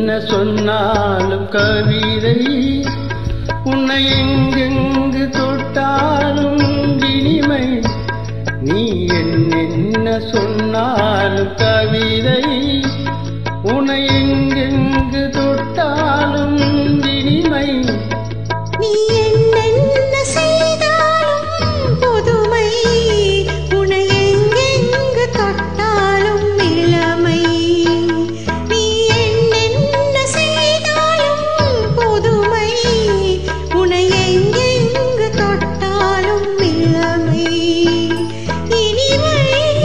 என்ன சொன்னாலும் கவிதை உன்னை எங்கெங்கு தொட்டாலும் இனிமை நீ என்னென்ன சொன்னாலும் கவிதை உன்னை எங்கெங்கு தொட்டாலும் இனிமை நீ என்னென்ன செய்தாலும் புதுமை உன்னை எங்கெங்கு தொட்டாலும் இளமை நீ என்னென்ன செய்தாலும் புதுமை உன்னை எங்கெங்கு தொட்டாலும் இளமை இனிமை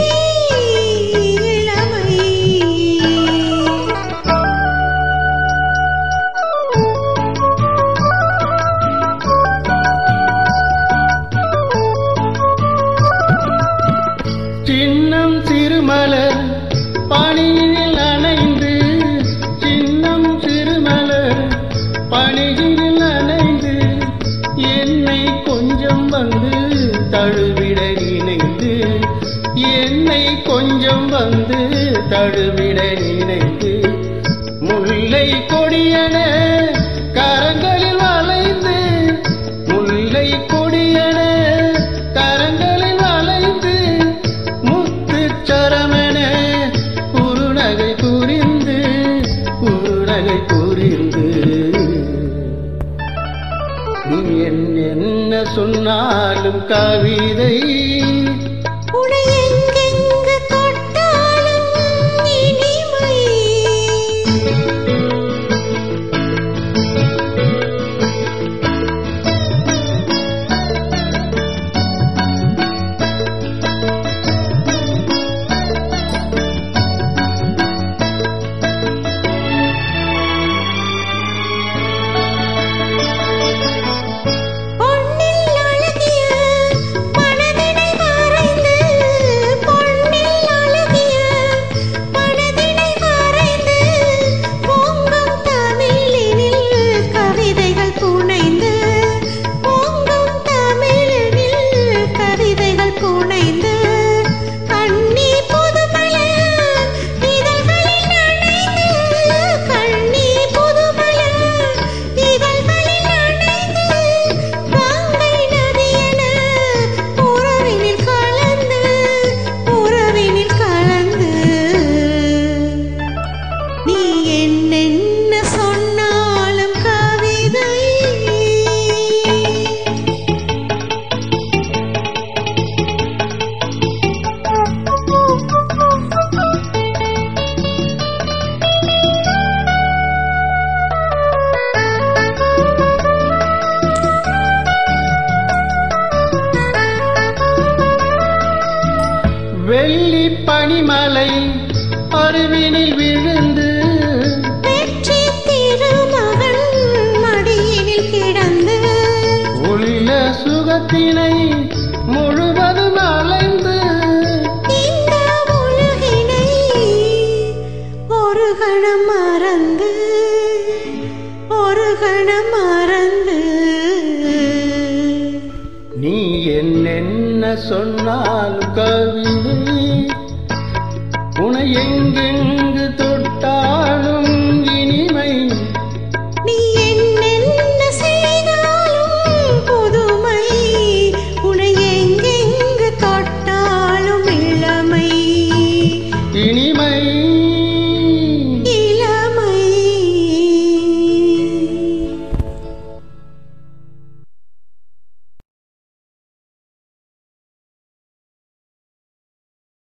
இளமை சின்னம் சிறுமலர் பணியில் அணைந்து சின்னம் சிறுமலர் பணியில் அணைந்து என்னை கொஞ்சம் வந்து தழுவிட நினைந்து என்னை கொஞ்சம் வந்து தழுவிட நினைந்து முல்லை கொடியன கரங்களில் வளைந்து முல்லை கொடியன கரங்களில் வளைந்து முத்து சரமென குறுநகை புரிந்து குறுநகை புரிந்து நீ என்ன சொன்னாலும் கவிதை உன்னை எங்கெங்கு தொட்டாலும் இனிமை பொன்னில் அழகிய மனதினை மறைந்து பொன்னில் அழகிய மனதினை மறைந்து பொங்கும் தமிழினில் கவிதைகள் புனைந்து பொங்கும் தமிழினில் கவிதைகள் புனைந்து கண்ணி புதுமலர் இதழ்களில் நனைந்து கண்ணி புதுமலர் இதழ்களில் நனைந்து கங்கை நதியென உறவினில் கலந்து உறவினில் கலந்து நீ என்னென்ன சொன்னாலும் கவிதை வெள்ளி பனிமலை அருவினில் விழுந்து வெற்றி திருமகன் மடியினில் கிடந்து உள்ள சுகத்தினை முழுவதும் அலைந்து இந்த உலகினை ஒரு கணம் மறந்து ஒரு கணம் மறந்து நீ என்னென்ன சொன்னால் கவிதை உன எங்கெங்கு